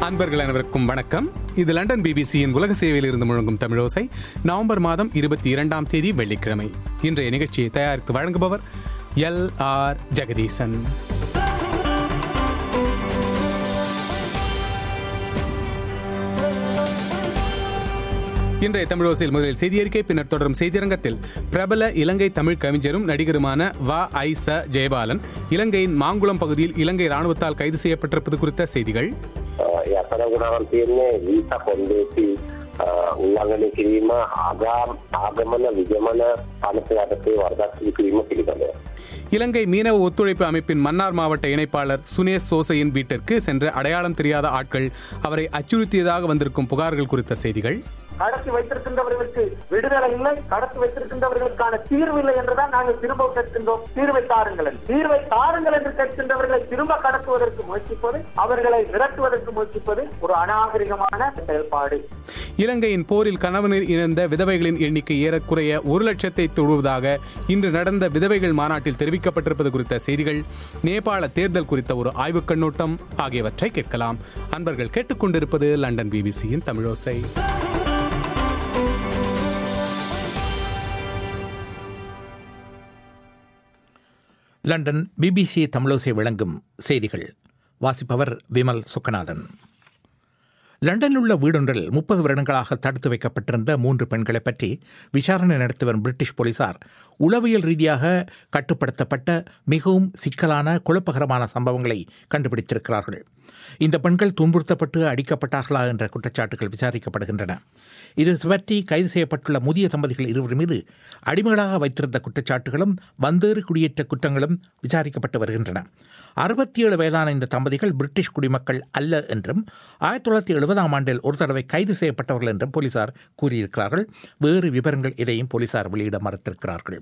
அன்பர்கள் அனைவருக்கும் வணக்கம் இது லண்டன் பிபிசியின் உலக சேவையில் இருந்து முழங்கும் தமிழோசை நவம்பர் மாதம் இருபத்தி இரண்டாம் தேதி வெள்ளிக்கிழமை இன்றைய நிகழ்ச்சியை தயாரித்து வழங்குபவர் எல் ஆர் ஜெகதீசன் இன்றைய தமிழோசையில் முதலில் செய்தி அறிக்கை பின்னர் தொடரும் செய்தியரங்கத்தில் பிரபல இலங்கை தமிழ் கவிஞரும் நடிகருமான வ ஐ ச ஜெயபாலன் இலங்கையின் மாங்குளம் பகுதியில் இலங்கை ராணுவத்தால் கைது செய்யப்பட்டிருப்பது குறித்த செய்திகள் ඒ අතරගුණාවන් තියෙන්නේ වීසා කොන්දේසි උල්ලංඝනය කිරීම ආගම් ආගමන විගමන පනත යටතේ වරදක් සිදු කිරීම පිළිබඳව. இலங்கை மீனவ ஒத்துழைப்பு அமைப்பின் மன்னார் மாவட்ட இணைப்பாளர் சுனேஷ் சோசையின் வீட்டிற்கு சென்ற அடையாளம் தெரியாத ஆட்கள் அவரை அச்சுறுத்தியதாக வந்திருக்கும் புகார்கள் குறித்த செய்திகள் கடத்தி வைத்திருக்கின்றவர்களுக்கு விடுதலை இல்லை கடத்தி வைத்திருக்கின்றவர்களுக்கான தீர்வு இல்லை என்றுதான் நாங்கள் திரும்ப கேட்கின்றோம் தீர்வை தாருங்கள் என்று. தீர்வை தாருங்கள் என்று கேட்கின்றவர்களை திரும்ப கடத்துவதற்கு முயற்சிப்பது அவர்களை விரட்டுவதற்கு முயற்சிப்பது ஒரு அநாகரிகமான செயல்பாடு இலங்கையின் போரில் கணவனில் இழந்த விதவைகளின் எண்ணிக்கை ஏறக்குறைய ஒரு லட்சத்தை தொடுவதாக இன்று நடந்த விதவைகள் மாநாட்டில் தெரிவிக்கப்பட்டிருப்பது குறித்த செய்திகள் நேபாள தேர்தல் குறித்த ஒரு ஆய்வுக் கண்ணோட்டம் ஆகியவற்றை கேட்கலாம் அன்பர்கள் கேட்டுக்கொண்டிருப்பது லண்டன் பிபிசியின் தமிழோசை லண்டன் பிபிசி தமிழோசை வழங்கும் செய்திகள் வாசிப்பவர் விமல் சுக்கநாதன் லண்டனில் உள்ள வீடொன்றில் முப்பது வருடங்களாக தடுத்து வைக்கப்பட்டிருந்த மூன்று பெண்களை பற்றி விசாரணை நடத்தி வரும் பிரிட்டிஷ் போலீசார் உளவியல் ரீதியாக கட்டுப்படுத்தப்பட்ட மிகவும் சிக்கலான குழப்பகரமான சம்பவங்களை கண்டுபிடித்திருக்கிறார்கள் இந்த பெண்கள் துன்புறுத்தப்பட்டு அடிக்கப்பட்டார்களா என்ற குற்றச்சாட்டுகள் விசாரிக்கப்படுகின்றன இது பற்றி கைது செய்யப்பட்டுள்ள முதிய தம்பதிகள் இருவர் மீது அடிமைகளாக வைத்திருந்த குற்றச்சாட்டுகளும் வந்தேறு குடியேற்ற குற்றங்களும் விசாரிக்கப்பட்டு வருகின்றன அறுபத்தி ஏழு வயதான இந்த தம்பதிகள் பிரிட்டிஷ் குடிமக்கள் அல்ல என்றும் ஆயிரத்தி தொள்ளாயிரத்தி எழுபதாம் ஆண்டில் ஒரு தடவை கைது செய்யப்பட்டவர்கள் என்றும் போலீசார் கூறியிருக்கிறார்கள் வேறு விவரங்கள் எதையும் போலீசார் வெளியிட மறுத்திருக்கிறார்கள்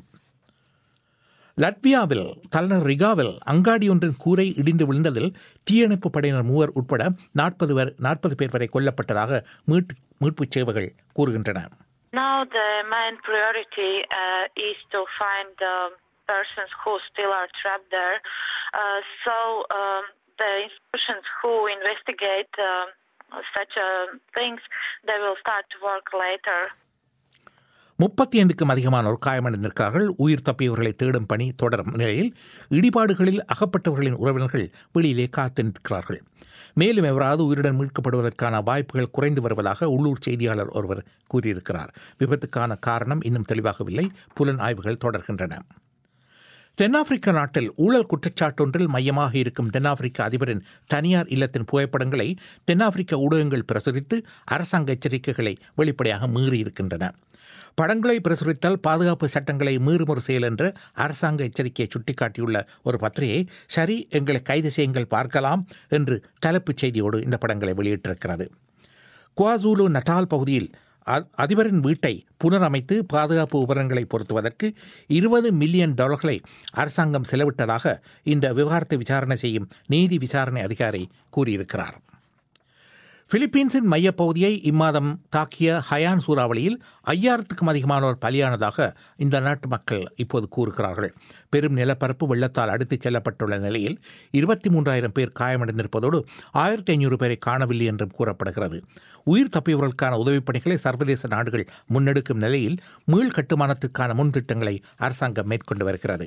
லட்வியாவில் தலைநகர் ரிகாவில் அங்காடி ஒன்றின் கூரை இடிந்து விழுந்ததில் தீயணைப்பு படையினர் மூவர் உட்பட நாற்பது பேர் நாற்பது பேர் வரை கொல்லப்பட்டதாக மீட்பு மீட்புச் சேவைகள் கூறுகின்றன Now the main priority uh, is to find the persons who still are trapped there. Uh, so um, the institutions who investigate um such uh, things, they will start to work later. முப்பத்தி ஐந்துக்கும் அதிகமானோர் காயமடைந்திருக்கிறார்கள் உயிர் தப்பியவர்களை தேடும் பணி தொடரும் நிலையில் இடிபாடுகளில் அகப்பட்டவர்களின் உறவினர்கள் வெளியிலே காத்து நிற்கிறார்கள் மேலும் எவராது உயிருடன் மீட்கப்படுவதற்கான வாய்ப்புகள் குறைந்து வருவதாக உள்ளூர் செய்தியாளர் ஒருவர் கூறியிருக்கிறார் விபத்துக்கான காரணம் இன்னும் தெளிவாகவில்லை புலன் ஆய்வுகள் தொடர்கின்றன தென்னாப்பிரிக்க நாட்டில் ஊழல் குற்றச்சாட்டொன்றில் மையமாக இருக்கும் தென்னாப்பிரிக்க அதிபரின் தனியார் இல்லத்தின் புகைப்படங்களை தென்னாப்பிரிக்க ஊடகங்கள் பிரசுரித்து அரசாங்க எச்சரிக்கைகளை வெளிப்படையாக மீறியிருக்கின்றன படங்களை பிரசுரித்தால் பாதுகாப்பு சட்டங்களை மீறும் ஒரு செயல் என்று அரசாங்க எச்சரிக்கையை சுட்டிக்காட்டியுள்ள ஒரு பத்திரிகை சரி எங்களை கைது செய்யுங்கள் பார்க்கலாம் என்று தலைப்புச் செய்தியோடு இந்த படங்களை வெளியிட்டிருக்கிறது குவாசூலு நட்டால் பகுதியில் அ- அதிபரின் வீட்டை புனரமைத்து பாதுகாப்பு உபகரணங்களை பொருத்துவதற்கு இருபது மில்லியன் டாலர்களை அரசாங்கம் செலவிட்டதாக இந்த விவகாரத்தை விசாரணை செய்யும் நீதி விசாரணை அதிகாரி கூறியிருக்கிறார் பிலிப்பீன்ஸின் மையப்பகுதியை இம்மாதம் தாக்கிய ஹயான் சூறாவளியில் ஐயாயிரத்துக்கும் அதிகமானோர் பலியானதாக இந்த நாட்டு மக்கள் இப்போது கூறுகிறார்கள் பெரும் நிலப்பரப்பு வெள்ளத்தால் அடித்துச் செல்லப்பட்டுள்ள நிலையில் இருபத்தி மூன்றாயிரம் பேர் காயமடைந்திருப்பதோடு ஆயிரத்தி ஐநூறு பேரை காணவில்லை என்றும் கூறப்படுகிறது உயிர் தப்பியவர்களுக்கான உதவிப் பணிகளை சர்வதேச நாடுகள் முன்னெடுக்கும் நிலையில் மீள் கட்டுமானத்திற்கான முன்திட்டங்களை அரசாங்கம் மேற்கொண்டு வருகிறது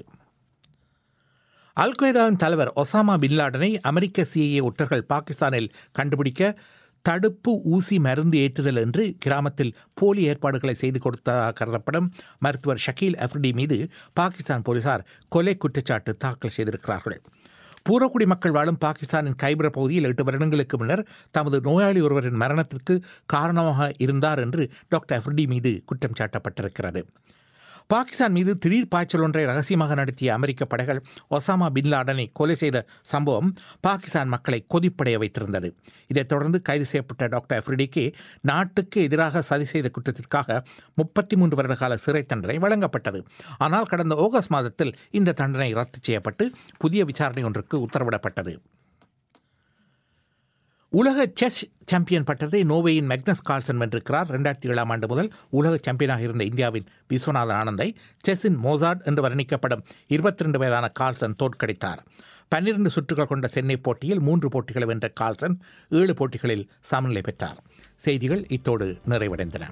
அல் கொய்தாவின் தலைவர் ஒசாமா பின் லாடனை அமெரிக்க சிஐஏ ஒற்றர்கள் பாகிஸ்தானில் கண்டுபிடிக்க தடுப்பு ஊசி மருந்து ஏற்றுதல் என்று கிராமத்தில் போலி ஏற்பாடுகளை செய்து கொடுத்ததாக கருதப்படும் மருத்துவர் ஷக்கீல் அஃப்ரிடி மீது பாகிஸ்தான் போலீசார் கொலை குற்றச்சாட்டு தாக்கல் செய்திருக்கிறார்கள் பூர்வக்குடி மக்கள் வாழும் பாகிஸ்தானின் கைபர பகுதியில் எட்டு வருடங்களுக்கு முன்னர் தமது நோயாளி ஒருவரின் மரணத்திற்கு காரணமாக இருந்தார் என்று டாக்டர் அஃப்ரிடி மீது குற்றம் சாட்டப்பட்டிருக்கிறது பாகிஸ்தான் மீது திடீர் பாய்ச்சல் ஒன்றை ரகசியமாக நடத்திய அமெரிக்க படைகள் ஒசாமா பின் லாடனை கொலை செய்த சம்பவம் பாகிஸ்தான் மக்களை கொதிப்படைய வைத்திருந்தது இதைத் தொடர்ந்து கைது செய்யப்பட்ட டாக்டர் அஃப்ரிடிக்கு நாட்டுக்கு எதிராக சதி செய்த குற்றத்திற்காக முப்பத்தி மூன்று வருட கால சிறை தண்டனை வழங்கப்பட்டது ஆனால் கடந்த ஆகஸ்ட் மாதத்தில் இந்த தண்டனை ரத்து செய்யப்பட்டு புதிய விசாரணை ஒன்றுக்கு உத்தரவிடப்பட்டது உலக செஸ் சாம்பியன் பட்டத்தை நோர்வேயின் மேக்னஸ் கால்சன் வென்றிருக்கிறார் ரெண்டாயிரத்தி ஏழாம் ஆண்டு முதல் உலக சாம்பியனாக இருந்த இந்தியாவின் விஸ்வநாதன் ஆனந்தை செஸ்ஸின் மோசாட் என்று வர்ணிக்கப்படும் இருபத்தி ரெண்டு வயதான கால்சன் தோற்கடித்தார் பன்னிரண்டு சுற்றுகள் கொண்ட சென்னை போட்டியில் மூன்று போட்டிகளை வென்ற கால்சன் ஏழு போட்டிகளில் சமநிலை பெற்றார் செய்திகள் இத்தோடு நிறைவடைந்தன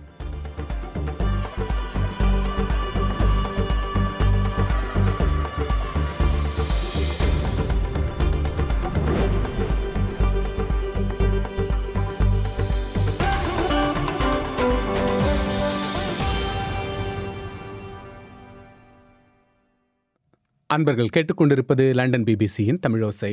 அன்பர்கள் கேட்டுக்கொண்டிருப்பது லண்டன் பிபிசியின் தமிழோசை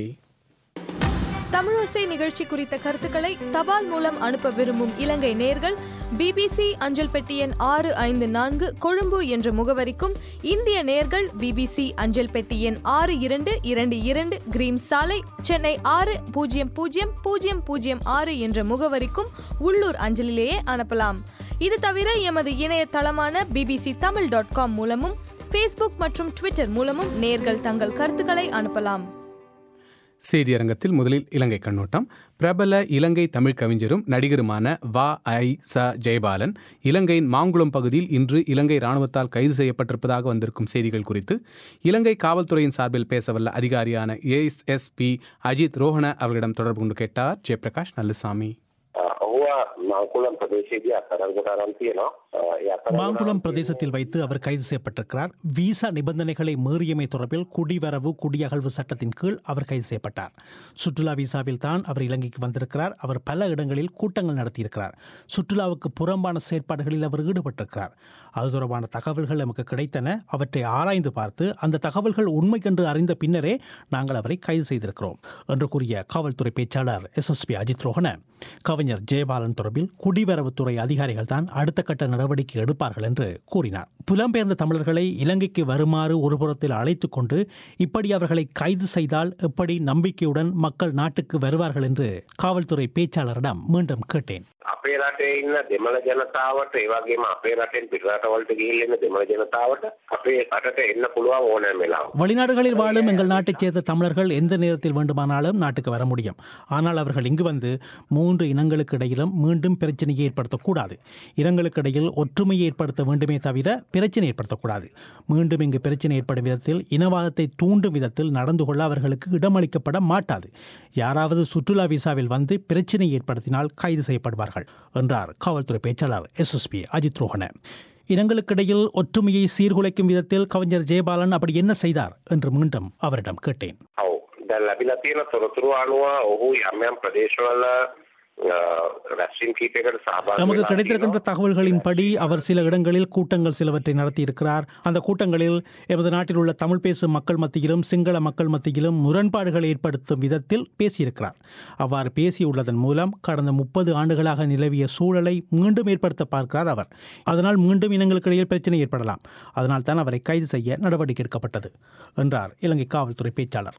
தமிழோசை நிகழ்ச்சி குறித்த கருத்துக்களை தபால் மூலம் அனுப்ப விரும்பும் இலங்கை நேர்கள் பிபிசி அஞ்சல் பெட்டி எண் ஆறு ஐந்து நான்கு கொழும்பு என்ற முகவரிக்கும் இந்திய நேர்கள் பிபிசி அஞ்சல் பெட்டி எண் ஆறு இரண்டு இரண்டு இரண்டு கிரீம் சாலை சென்னை ஆறு பூஜ்ஜியம் பூஜ்ஜியம் பூஜ்ஜியம் பூஜ்ஜியம் ஆறு என்ற முகவரிக்கும் உள்ளூர் அஞ்சலிலேயே அனுப்பலாம் இது தவிர எமது இணையதளமான பிபிசி தமிழ் டாட் காம் மூலமும் ஃபேஸ்புக் மற்றும் ட்விட்டர் மூலமும் நேர்கள் தங்கள் கருத்துக்களை அனுப்பலாம் செய்தியரங்கத்தில் முதலில் இலங்கை கண்ணோட்டம் பிரபல இலங்கை தமிழ் கவிஞரும் நடிகருமான வா ஐ ச ஜெயபாலன் இலங்கையின் மாங்குளம் பகுதியில் இன்று இலங்கை ராணுவத்தால் கைது செய்யப்பட்டிருப்பதாக வந்திருக்கும் செய்திகள் குறித்து இலங்கை காவல்துறையின் சார்பில் பேசவல்ல அதிகாரியான ஏஎஸ்எஸ்பி அஜித் ரோஹண அவர்களிடம் தொடர்பு கொண்டு கேட்டார் ஜெயபிரகாஷ் நல்லுசாமி ඔහුව මංකුලම් ප්‍රදේශයේදී අත්අඩංගුවට අරන් තියෙනවා. ඒ අත්අඩංගුවට மாங்குளம் අරන් பிரதேசத்தில் வைத்து அவர் கைது செய்யப்பட்டிருக்கிறார் விசா நிபந்தனைகளை மீறியமை தொடர்பில் குடிவரவு குடியகழ்வு சட்டத்தின் கீழ் அவர் கைது செய்யப்பட்டார் சுற்றுலா விசாவில் தான் அவர் இலங்கைக்கு வந்திருக்கிறார் அவர் பல இடங்களில் கூட்டங்கள் நடத்தியிருக்கிறார் சுற்றுலாவுக்கு புறம்பான செயற்பாடுகளில் அவர் ஈடுபட்டிருக்கிறார் அது தொடர்பான தகவல்கள் நமக்கு கிடைத்தன அவற்றை ஆராய்ந்து பார்த்து அந்த தகவல்கள் உண்மைக்கென்று அறிந்த பின்னரே நாங்கள் அவரை கைது செய்திருக்கிறோம் என்று கூறிய காவல்துறை பேச்சாளர் எஸ்எஸ்பி அஜித் ரோஹன கவிஞர் ஜெயபாலன் தொடர்பில் குடிவரவுத்துறை அதிகாரிகள் தான் அடுத்த கட்ட நடவடிக்கை எடுப்பார்கள் என்று கூறினார் புலம்பெயர்ந்த தமிழர்களை இலங்கைக்கு வருமாறு ஒரு புறத்தில் அழைத்துக் கொண்டு இப்படி அவர்களை கைது செய்தால் எப்படி நம்பிக்கையுடன் மக்கள் நாட்டுக்கு வருவார்கள் என்று காவல்துறை பேச்சாளரிடம் மீண்டும் கேட்டேன் අපේ රටේ ඉන්න දෙමළ ජනතාවට ඒ වගේම අපේ රටෙන් පිටරටවලට ගිහිල්ලා ඉන්න දෙමළ ජනතාවට අපේ රටට එන්න පුළුවන් ඕනෑම වෙලාවක. வெளிநாடுகளில் வாழும் எங்கள் நாட்டைச் சேர்ந்த தமிழர்கள் எந்த நேரத்தில் வேண்டுமானாலும் நாட்டுக்கு வர முடியும் ஆனால் அவர்கள் இங்கு வந்து மூன்று இனங்களுக்கு இடையிலும் மீண்டும் பிரச்சனையை ஏற்படுத்தக்கூடாது இனங்களுக்கு இடையில் ஒற்றுமையை ஏற்படுத்த வேண்டுமே தவிர பிரச்சனை ஏற்படுத்தக்கூடாது மீண்டும் இங்கு பிரச்சனை ஏற்படும் விதத்தில் இனவாதத்தை தூண்டும் விதத்தில் நடந்து கொள்ள அவர்களுக்கு இடமளிக்கப்பட மாட்டாது யாராவது சுற்றுலா விசாவில் வந்து பிரச்சனை ஏற்படுத்தினால் கைது செய்யப்படுவார்கள் என்றார் காவல்துறை பேச்சாளர் எஸ்எஸ்பி அஜித் ரோஹன இனங்களுக்கிடையில் ஒற்றுமையை சீர்குலைக்கும் விதத்தில் கவிஞர் ஜெயபாலன் அப்படி என்ன செய்தார் என்று மீண்டும் அவரிடம் கேட்டேன் ඔව්. දැන් ලැබිලා තියෙන තොරතුරු අනුව ඔහු යම් යම් ප්‍රදේශවල අ, රැස්වීම් කීපයකට සහභාගී நமக்கு වෙලා கிடைத்திருக்கின்ற තියෙනවා. தகவல்களின்படி அவர் சில இடங்களில் கூட்டங்கள் சிலவற்றை நடத்தியிருக்கிறார் அந்த கூட்டங்களில் எமது நாட்டில் உள்ள தமிழ் பேசும் மக்கள் மத்தியிலும் சிங்கள மக்கள் மத்தியிலும் முரண்பாடுகளை ஏற்படுத்தும் விதத்தில் பேசியிருக்கிறார் அவ்வாறு பேசியுள்ளதன் மூலம் கடந்த முப்பது ஆண்டுகளாக நிலவிய சூழலை மீண்டும் ஏற்படுத்த பார்க்கிறார் அவர் அதனால் மீண்டும் இனங்களுக்கு இடையில் பிரச்சனை ஏற்படலாம் அதனால் தான் அவரை கைது செய்ய நடவடிக்கை எடுக்கப்பட்டது என்றார் இலங்கை காவல்துறை பேச்சாளர்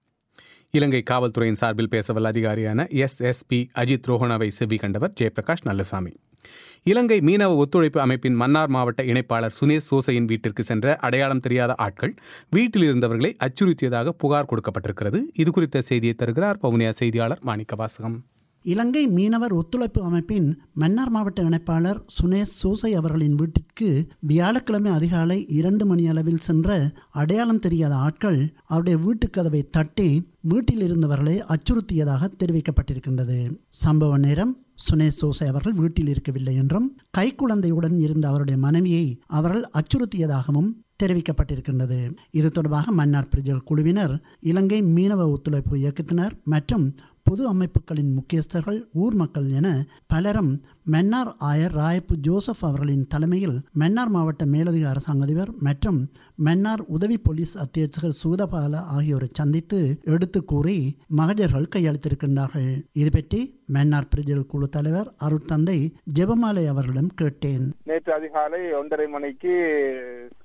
இலங்கை காவல்துறையின் சார்பில் பேசவல்ல அதிகாரியான எஸ்எஸ்பி அஜித் ரோஹணாவை செவி கண்டவர் ஜெயபிரகாஷ் நல்லசாமி இலங்கை மீனவ ஒத்துழைப்பு அமைப்பின் மன்னார் மாவட்ட இணைப்பாளர் சுனேஷ் சோசையின் வீட்டிற்கு சென்ற அடையாளம் தெரியாத ஆட்கள் வீட்டில் இருந்தவர்களை அச்சுறுத்தியதாக புகார் கொடுக்கப்பட்டிருக்கிறது இது குறித்த செய்தியை தருகிறார் பவுனியா செய்தியாளர் மாணிக்க வாசகம் இலங்கை மீனவர் ஒத்துழைப்பு அமைப்பின் மன்னார் மாவட்ட இணைப்பாளர் சுனேஷ் சூசை அவர்களின் வீட்டிற்கு வியாழக்கிழமை அதிகாலை இரண்டு மணி அளவில் சென்ற அடையாளம் தெரியாத ஆட்கள் அவருடைய வீட்டுக் கதவை தட்டி வீட்டில் இருந்தவர்களை அச்சுறுத்தியதாக தெரிவிக்கப்பட்டிருக்கின்றது சம்பவ நேரம் சுனேஷ் சோசை அவர்கள் வீட்டில் இருக்கவில்லை என்றும் கைக்குழந்தையுடன் இருந்த அவருடைய மனைவியை அவர்கள் அச்சுறுத்தியதாகவும் தெரிவிக்கப்பட்டிருக்கின்றது இது தொடர்பாக மன்னார் பிரிஜல் குழுவினர் இலங்கை மீனவ ஒத்துழைப்பு இயக்கத்தினர் மற்றும் பொது அமைப்புகளின் முக்கியஸ்தர்கள் ஊர் மக்கள் என பலரும் மன்னார் ஆயர் ராயப்பு ஜோசப் அவர்களின் தலைமையில் மன்னார் மாவட்ட மேலதிக அரசாங்க அதிபர் மற்றும் மன்னார் உதவி போலீஸ் அத்தியட்சகர் சூதபால ஆகியோரை சந்தித்து எடுத்து கூறி மகஜர்கள் கையளித்திருக்கின்றார்கள் இது பற்றி மன்னார் பிரிஜல் குழு தலைவர் அருட்தந்தை ஜெபமாலை அவர்களிடம் கேட்டேன் நேற்று அதிகாலை ஒன்றரை மணிக்கு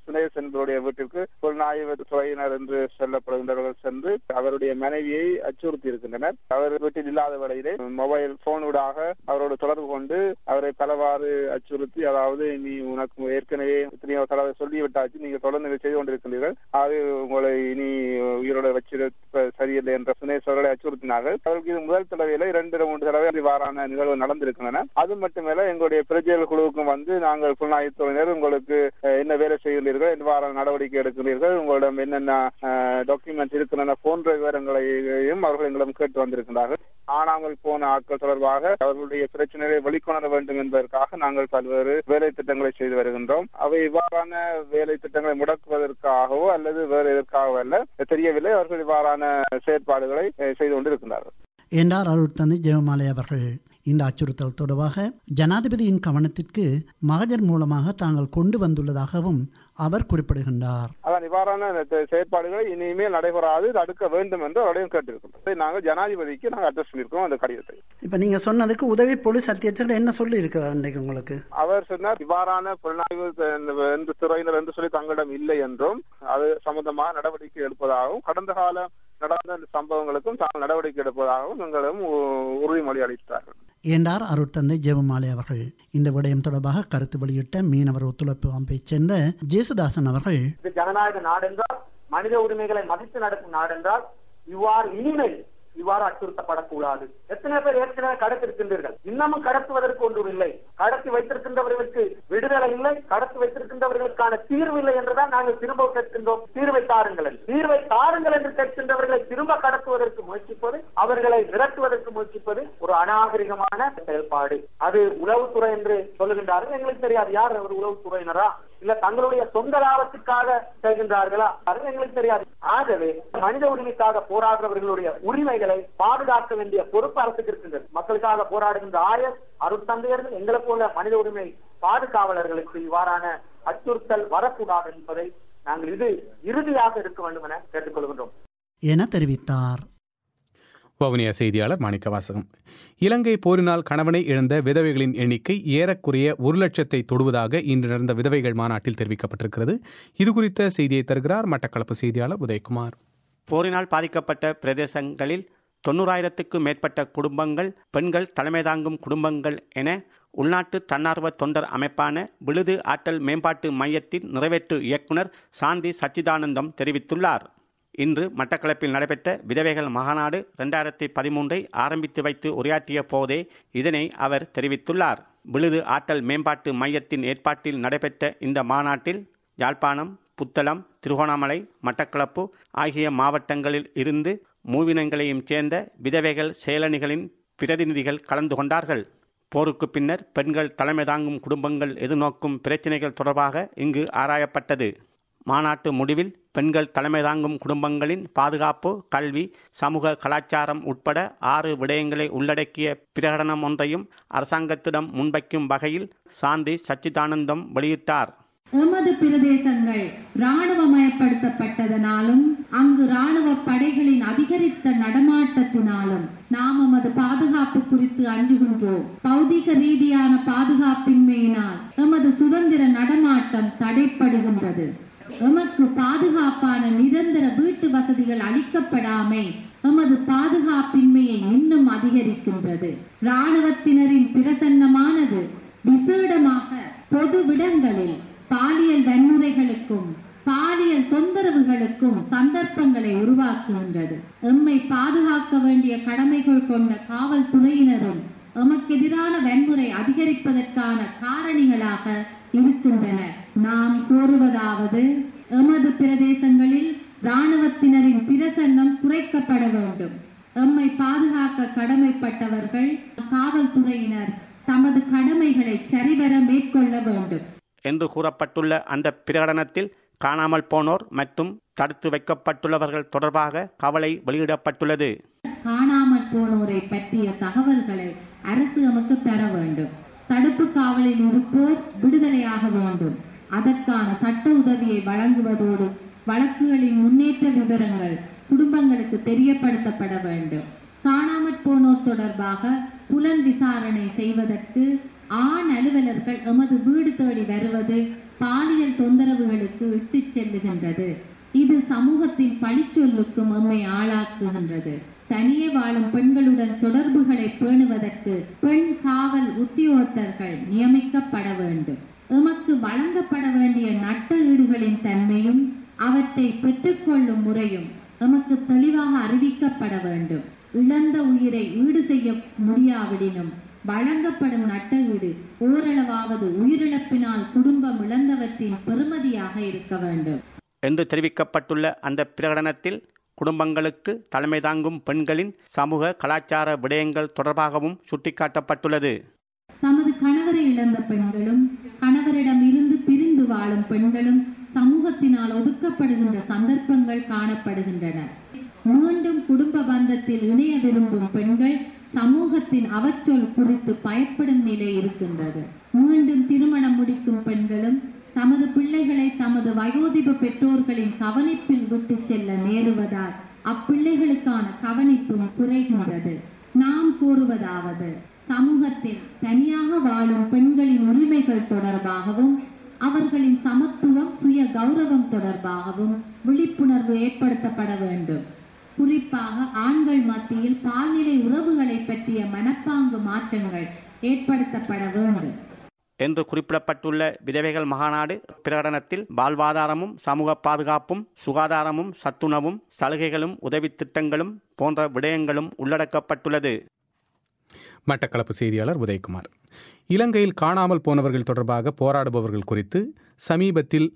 சுனேஷ் என்பவருடைய வீட்டிற்கு புலனாய்வு துறையினர் என்று சொல்லப்படுகின்றவர்கள் சென்று அவருடைய மனைவியை அச்சுறுத்தி இருக்கின்றனர் அவர் வீட்டில் இல்லாத வேளையிலே மொபைல் போனூடாக அவரோடு தொடர்பு கொண்டு அவரை பலவாறு அச்சுறுத்தி அதாவது நீ உனக்கு ஏற்கனவே எத்தனையோ தடவை சொல்லி விட்டாச்சு நீங்க தொடர்ந்து இதை செய்து கொண்டிருக்கிறீர்கள் அது உங்களை இனி உயிரோட வச்சிருப்ப சரியில்லை என்ற சுனேஷ் அவர்களை அச்சுறுத்தினார்கள் அவருக்கு இது முதல் தடவையில இரண்டு மூன்று தடவை இவ்வாறான நிகழ்வு நடந்திருக்கின்றன அது மட்டுமல்ல எங்களுடைய பிரஜைகள் குழுவுக்கும் வந்து நாங்கள் புலனாய்வுத்துறையினர் உங்களுக்கு அஹ், என்ன வேலை செய்கிறீர்கள் எவ்வாறான நடவடிக்கை எடுக்கிறீர்கள் உங்களிடம் என்னென்ன டாக்குமெண்ட்ஸ் இருக்கின்றன போன்ற விவரங்களையும் அவர்கள் எங்களிடம் கேட்டு வந்திருக்கிறார்கள் காணாமல் போன ஆட்கள் தொடர்பாக அவர்களுடைய பிரச்சனைகளை வெளிக்கொணர வேண்டும் என்பதற்காக நாங்கள் பல்வேறு வேலை திட்டங்களை செய்து வருகின்றோம் அவை இவ்வாறான வேலை திட்டங்களை முடக்குவதற்காகவோ அல்லது வேறு எதற்காகவோ அல்ல தெரியவில்லை அவர்கள் இவ்வாறான செயற்பாடுகளை அஹ், செய்து கொண்டிருக்கிறார்கள் என்றார் அருட்தந்தை ஜெயமாலை அவர்கள் இந்த அச்சுறுத்தல் தொடர்பாக ஜனாதிபதியின் கவனத்திற்கு மகஜர் மூலமாக தாங்கள் கொண்டு வந்துள்ளதாகவும் அவர் குறிப்பிடுகின்றார் அதான் இவ்வாறான இந்த செயற்பாடுகளை இனிமேல் நடைபெறாது தடுக்க வேண்டும் என்று அவரையும் கேட்டிருக்கிறோம் இதை நாங்கள் ஜனாதிபதிக்கு நாங்கள் அட்ரஸ் பண்ணியிருக்கோம் அந்த கடிதத்தை இப்போ நீங்கள் சொன்னதுக்கு உதவி போலீஸ் அத்தியட்சகர் என்ன சொல்லி இருக்கிறார் இன்றைக்கு உங்களுக்கு அவர் சொன்னார் இவ்வாறான புலனாய்வு த- என்று துறையினர் என்று சொல்லி தங்களிடம் இல்லை என்றும் அது சம்பந்தமாக நடவடிக்கை எடுப்பதாகவும் கடந்த கால நடந்த இந்த சம்பவங்களுக்கும் தாங்கள் நடவடிக்கை எடுப்பதாகவும் எங்களிடம் உ- உறுதிமொழி அளித்தார்கள் என்றார் அருட்தந்தை ஜெபமாலை அவர்கள் இந்த விடயம் தொடர்பாக கருத்து வெளியிட்ட மீனவர் ஒத்துழைப்பு அமைப்பைச் சேர்ந்த ஜேசுதாசன் அவர்கள் இது ஜனநாயக நாடென்றால் மனித உரிமைகளை மதித்து நடக்கும் நாடென்றால் இவ்வாறு இனிமேல் இவ்வாறு அச்சுறுத்தப்படக்கூடாது எத்தனை பேர் ஏற்கனவே கடத்திருக்கின்றீர்கள் இன்னமும் கடத்துவதற்கு ஒன்றும் இல்லை கடத்தி வைத்திருக்கின்றவர்களுக்கு விடுதலை இல்லை கடத்தி வைத்திருக்கின்றவர்களுக்கான தீர்வு இல்லை என்றுதான் நாங்கள் திரும்ப கேட்கின்றோம் தீர்வை தாருங்கள் என்று. தீர்வை தாருங்கள் என்று கேட்கின்றவர்களை திரும்ப கடத்துவதற்கு முயற்சிப்பது அவர்களை விரட்டுவதற்கு முயற்சிப்பது ஒரு அநாகரிகமான செயல்பாடு அது உளவுத்துறை என்று சொல்லுகின்றார்கள் எங்களுக்கு தெரியாது யார் அவர் உளவுத்துறையினரா இல்ல தங்களுடைய சொந்த லாபத்துக்காக செய்கின்றார்களா அது எங்களுக்கு தெரியாது ஆகவே மனித உரிமைக்காக போராடுறவர்களுடைய உரிமைகளை பாதுகாக்க வேண்டிய பொறுப்பு அரசுக்கு இருக்கின்றது மக்களுக்காக போராடுகின்ற ஆயர் அருட்தந்தையர்கள் எங்களை போல மனித உரிமை பாதுகாவலர்களுக்கு இவ்வாறான அச்சுறுத்தல் வரக்கூடாது என்பதை நாங்கள் இது இறுதியாக இருக்க வேண்டும் என கேட்டுக்கொள்கின்றோம் என தெரிவித்தார் வவுனியா செய்தியாளர் மாணிக்க வாசகம் இலங்கை போரினால் கணவனை இழந்த விதவைகளின் எண்ணிக்கை ஏறக்குறைய ஒரு லட்சத்தை தொடுவதாக இன்று நடந்த விதவைகள் மாநாட்டில் தெரிவிக்கப்பட்டிருக்கிறது இது குறித்த செய்தியை தருகிறார் மட்டக்களப்பு செய்தியாளர் உதயகுமார் போரினால் பாதிக்கப்பட்ட பிரதேசங்களில் தொண்ணூறாயிரத்துக்கும் மேற்பட்ட குடும்பங்கள் பெண்கள் தலைமை தாங்கும் குடும்பங்கள் என உள்நாட்டு தன்னார்வ தொண்டர் அமைப்பான விழுது ஆற்றல் மேம்பாட்டு மையத்தின் நிறைவேற்று இயக்குனர் சாந்தி சச்சிதானந்தம் தெரிவித்துள்ளார் இன்று மட்டக்களப்பில் நடைபெற்ற விதவைகள் மகாநாடு ரெண்டாயிரத்தி பதிமூன்றை ஆரம்பித்து வைத்து உரையாற்றிய போதே இதனை அவர் தெரிவித்துள்ளார் விழுது ஆற்றல் மேம்பாட்டு மையத்தின் ஏற்பாட்டில் நடைபெற்ற இந்த மாநாட்டில் யாழ்ப்பாணம் புத்தளம் திருகோணாமலை மட்டக்களப்பு ஆகிய மாவட்டங்களில் இருந்து மூவினங்களையும் சேர்ந்த விதவைகள் செயலணிகளின் பிரதிநிதிகள் கலந்து கொண்டார்கள் போருக்கு பின்னர் பெண்கள் தலைமை தாங்கும் குடும்பங்கள் எதிர்நோக்கும் பிரச்சினைகள் தொடர்பாக இங்கு ஆராயப்பட்டது மாநாட்டு முடிவில் பெண்கள் தலைமை தாங்கும் குடும்பங்களின் பாதுகாப்பு கல்வி சமூக கலாச்சாரம் உட்பட ஆறு விடயங்களை உள்ளடக்கிய பிரகடனம் ஒன்றையும் அரசாங்கத்திடம் முன்வைக்கும் வகையில் சாந்தி சச்சிதானந்தம் வெளியிட்டார் எமது பிரதேசங்கள் இராணுவமயப்படுத்தப்பட்டதனாலும் அங்கு இராணுவ படைகளின் அதிகரித்த நடமாட்டத்தினாலும் நாம் எமது பாதுகாப்பு குறித்து அஞ்சுகின்றோம் பௌதிக ரீதியான பாதுகாப்பின்மையினால் எமது சுதந்திர நடமாட்டம் தடைப்படுகின்றது எமக்கு பாதுகாப்பான நிரந்தர வீட்டு வசதிகள் அளிக்கப்படாமை எமது பாதுகாப்பின்மையை இன்னும் அதிகரிக்கின்றது இராணுவத்தினரின் பிரசன்னமானது விசேடமாக பொது விடங்களில் பாலியல் வன்முறைகளுக்கும் பாலியல் தொந்தரவுகளுக்கும் சந்தர்ப்பங்களை உருவாக்குகின்றது எம்மை பாதுகாக்க வேண்டிய கடமைகள் கொண்ட காவல்துறையினரும் எமக்கு எதிரான வன்முறை அதிகரிப்பதற்கான காரணிகளாக இருக்கின்றனர் நாம் கூறுவதாவது எமது பிரதேசங்களில் இராணுவத்தினரின் பிரசன்னம் குறைக்கப்பட வேண்டும் எம்மை பாதுகாக்க கடமைப்பட்டவர்கள் காவல்துறையினர் தமது கடமைகளை சரிவர மேற்கொள்ள வேண்டும் என்று கூறப்பட்டுள்ள அந்த பிரகடனத்தில் காணாமல் போனோர் மற்றும் தடுத்து வைக்கப்பட்டுள்ளவர்கள் தொடர்பாக கவலை வெளியிடப்பட்டுள்ளது காணாமல் போனோரை பற்றிய தகவல்களை அரசு நமக்கு தர வேண்டும் தடுப்பு காவலில் இருப்போர் விடுதலையாக வேண்டும் அதற்கான சட்ட உதவியை வழங்குவதோடு வழக்குகளின் முன்னேற்ற விவரங்கள் குடும்பங்களுக்கு தெரியப்படுத்தப்பட வேண்டும் காணாமற் போனோர் தொடர்பாக புலன் விசாரணை செய்வதற்கு ஆண் அலுவலர்கள் எமது வீடு தேடி வருவது பாலியல் தொந்தரவுகளுக்கு இட்டுச் செல்லுகின்றது இது சமூகத்தின் பழிச்சொல்லுக்கும் நம்மை ஆளாக்குகின்றது தனியே வாழும் பெண்களுடன் தொடர்புகளை பேணுவதற்கு பெண் காவல் உத்தியோகத்தர்கள் நியமிக்கப்பட வேண்டும் எமக்கு வழங்கப்பட வேண்டிய நட்ட ஈடுகளின் தன்மையும் அவற்றை பெற்றுக்கொள்ளும் முறையும் எமக்கு தெளிவாக அறிவிக்கப்பட வேண்டும் இழந்த உயிரை ஈடு செய்ய முடியாவிடினும் வழங்கப்படும் நட்ட ஈடு ஓரளவாவது உயிரிழப்பினால் குடும்பம் இழந்தவற்றின் பெறுமதியாக இருக்க வேண்டும் என்று தெரிவிக்கப்பட்டுள்ள அந்த பிரகடனத்தில் குடும்பங்களுக்கு தலைமை தாங்கும் பெண்களின் சமூக கலாச்சார விடயங்கள் தொடர்பாகவும் சுட்டிக்காட்டப்பட்டுள்ளது தமது கணவரை இழந்த பெண்களும் கணவரிடம் இருந்து பிரிந்து வாழும் பெண்களும் சமூகத்தினால் ஒதுக்கப்படுகின்ற சந்தர்ப்பங்கள் காணப்படுகின்றன மீண்டும் குடும்ப பந்தத்தில் இணைய விரும்பும் பெண்கள் சமூகத்தின் அவச்சொல் குறித்து பயப்படும் நிலை இருக்கின்றது மீண்டும் திருமணம் முடிக்கும் பெண்களும் தமது பிள்ளைகளை தமது வயோதிப பெற்றோர்களின் கவனிப்பில் விட்டு செல்ல நேருவதால் அப்பிள்ளைகளுக்கான கவனிப்பும் குறைகின்றது நாம் கூறுவதாவது சமூகத்தில் தனியாக வாழும் பெண்களின் உரிமைகள் தொடர்பாகவும் அவர்களின் சமத்துவம் சுய கௌரவம் தொடர்பாகவும் விழிப்புணர்வு ஏற்படுத்தப்பட வேண்டும் குறிப்பாக ஆண்கள் மத்தியில் பால்நிலை உறவுகளை பற்றிய மனப்பாங்கு மாற்றங்கள் ஏற்படுத்தப்பட வேண்டும் என்று குறிப்பிடப்பட்டுள்ள விதவைகள் மகாநாடு பிரகடனத்தில் வாழ்வாதாரமும் சமூக பாதுகாப்பும் சுகாதாரமும் சத்துணவும் சலுகைகளும் உதவித் திட்டங்களும் போன்ற விடயங்களும் உள்ளடக்கப்பட்டுள்ளது மட்டக்களப்பு செய்தியாளர் உதயகுமார் இலங்கையில் காணாமல் போனவர்கள் தொடர்பாக போராடுபவர்கள் குறித்து சமீபத்தில்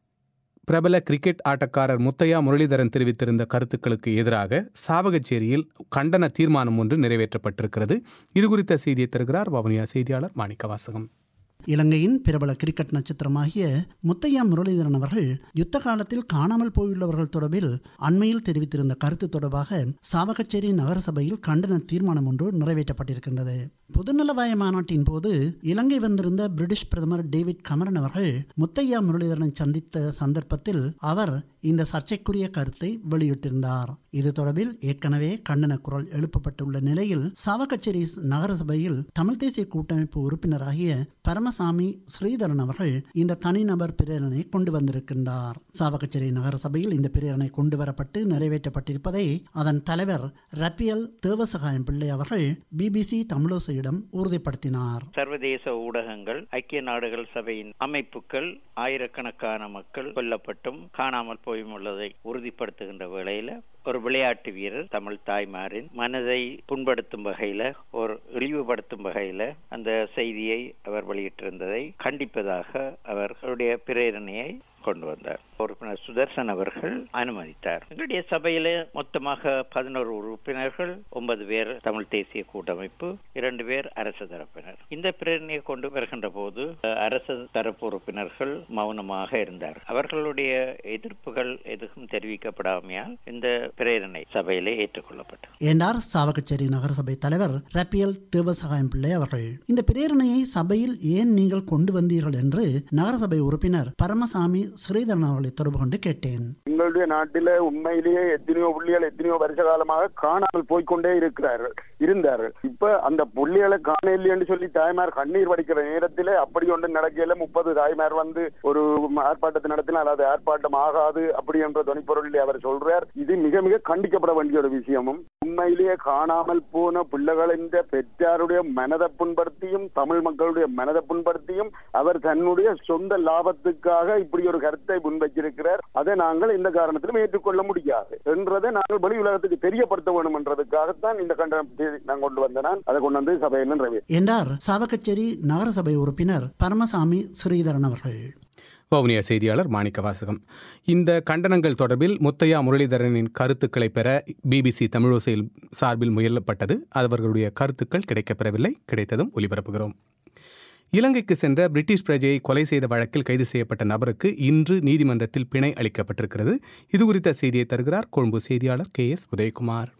பிரபல கிரிக்கெட் ஆட்டக்காரர் முத்தையா முரளிதரன் தெரிவித்திருந்த கருத்துக்களுக்கு எதிராக சாவகச்சேரியில் கண்டன தீர்மானம் ஒன்று நிறைவேற்றப்பட்டிருக்கிறது இது குறித்த செய்தியை தருகிறார் வவுனியா செய்தியாளர் மாணிக்கவாசகம் இலங்கையின் பிரபல கிரிக்கெட் நட்சத்திரமாகிய முத்தையா முரளிதரன் அவர்கள் யுத்த காலத்தில் காணாமல் போயுள்ளவர்கள் தொடர்பில் அண்மையில் தெரிவித்திருந்த கருத்து தொடர்பாக சாவகச்சேரி நகரசபையில் கண்டன தீர்மானம் ஒன்று நிறைவேற்றப்பட்டிருக்கின்றது பொதுநலவாய மாநாட்டின் போது இலங்கை வந்திருந்த பிரிட்டிஷ் பிரதமர் டேவிட் கமரன் அவர்கள் முத்தையா முரளிதரனை சந்தித்த சந்தர்ப்பத்தில் அவர் இந்த சர்ச்சைக்குரிய கருத்தை வெளியிட்டிருந்தார் இது தொடர்பில் ஏற்கனவே கண்டன குரல் எழுப்பப்பட்டுள்ள நிலையில் சாவகச்சேரி நகரசபையில் தமிழ் தேசிய கூட்டமைப்பு உறுப்பினராகிய பரமசாமி ஸ்ரீதரன் அவர்கள் இந்த தனிநபர் பிரேரணை கொண்டு வந்திருக்கின்றார் சாவகச்சேரி நகரசபையில் இந்த பிரேரணை கொண்டு வரப்பட்டு நிறைவேற்றப்பட்டிருப்பதை அதன் தலைவர் ரப்பியல் தேவசகாயம் பிள்ளை அவர்கள் பிபிசி தமிழோசையிடம் உறுதிப்படுத்தினார் சர்வதேச ஊடகங்கள் ஐக்கிய நாடுகள் சபையின் அமைப்புகள் ஆயிரக்கணக்கான மக்கள் கொல்லப்பட்டும் காணாமல் போயும் உள்ளதை உறுதிப்படுத்துகின்ற வேளையில ஒரு விளையாட்டு வீரர் தமிழ் தாய்மாரின் மனதை புண்படுத்தும் வகையில ஒரு இழிவுபடுத்தும் வகையில அந்த செய்தியை அவர் வெளியிட்டிருந்ததை கண்டிப்பதாக அவர்களுடைய பிரேரணையை கொண்டு வந்தார் உறுப்பினர் சுதர்சன் அவர்கள் அனுமதித்தார் எங்களுடைய சபையில மொத்தமாக பதினோரு உறுப்பினர்கள் ஒன்பது பேர் தமிழ் தேசிய கூட்டமைப்பு இரண்டு பேர் அரசு தரப்பினர் இந்த பிரேரணையை கொண்டு வருகின்ற போது அரசு தரப்பு உறுப்பினர்கள் மௌனமாக இருந்தார் அவர்களுடைய எதிர்ப்புகள் எதுவும் தெரிவிக்கப்படாமையால் இந்த பிரேரணை சபையிலே ஏற்றுக்கொள்ளப்பட்டது என்றார் சாவகச்சேரி நகரசபை தலைவர் ரப்பியல் தேவசகாயம் பிள்ளை அவர்கள் இந்த பிரேரணையை சபையில் ஏன் நீங்கள் கொண்டு வந்தீர்கள் என்று நகரசபை உறுப்பினர் பரமசாமி ஸ்ரீதரன் அவர்களை தொடர்பு கொண்டு கேட்டேன் எங்களுடைய நாட்டில உண்மையிலேயே எத்தனையோ புள்ளிகள் எத்தனையோ வருஷ காலமாக காணாமல் போய்கொண்டே இருக்கிறார்கள் இருந்தார்கள் இப்ப அந்த புள்ளிகளை காண இல்லைன்னு சொல்லி தாய்மார் கண்ணீர் வடிக்கிற நேரத்தில் அப்படி ஒன்று நடக்கையில முப்பது தாய்மார் வந்து ஒரு ஆர்ப்பாட்டத்தை நடத்தினால் அது ஆர்ப்பாட்டம் ஆகாது அப்படி என்ற துணிப்பொருளில் அவர் சொல்றார் இது மிக மிக கண்டிக்கப்பட வேண்டிய ஒரு விஷயமும் உண்மையிலேயே காணாமல் போன பிள்ளைகளின் பெற்றாருடைய மனதை புண்படுத்தியும் தமிழ் மக்களுடைய மனதை புண்படுத்தியும் அவர் தன்னுடைய சொந்த லாபத்துக்காக இப்படி ஒரு கருத்தை முன்வைச்சிருக்கிறார் அதை நாங்கள் இந்த காரணத்திலும் ஏற்றுக்கொள்ள முடியாது என்றதை நாங்கள் வெளி உலகத்துக்கு தெரியப்படுத்த வேண்டும் என்றதுக்காகத்தான் இந்த கண்டனத்தை நான் கொண்டு வந்தேன் அதை கொண்டு வந்து சபையில் நிறைவே என்றார் சாவகச்சேரி நகரசபை உறுப்பினர் பரமசாமி ஸ்ரீதரன் அவர்கள் வவுனியா செய்தியாளர் மாணிக்க வாசகம் இந்த கண்டனங்கள் தொடர்பில் முத்தையா முரளிதரனின் கருத்துக்களை பெற பிபிசி தமிழோசையில் சார்பில் முயலப்பட்டது அவர்களுடைய கருத்துக்கள் கிடைக்கப்பெறவில்லை கிடைத்ததும் ஒலிபரப்புகிறோம் இலங்கைக்கு சென்ற பிரிட்டிஷ் பிரஜையை கொலை செய்த வழக்கில் கைது செய்யப்பட்ட நபருக்கு இன்று நீதிமன்றத்தில் பிணை அளிக்கப்பட்டிருக்கிறது இது குறித்த செய்தியை தருகிறார் கொழும்பு செய்தியாளர் கே எஸ் உதயகுமார்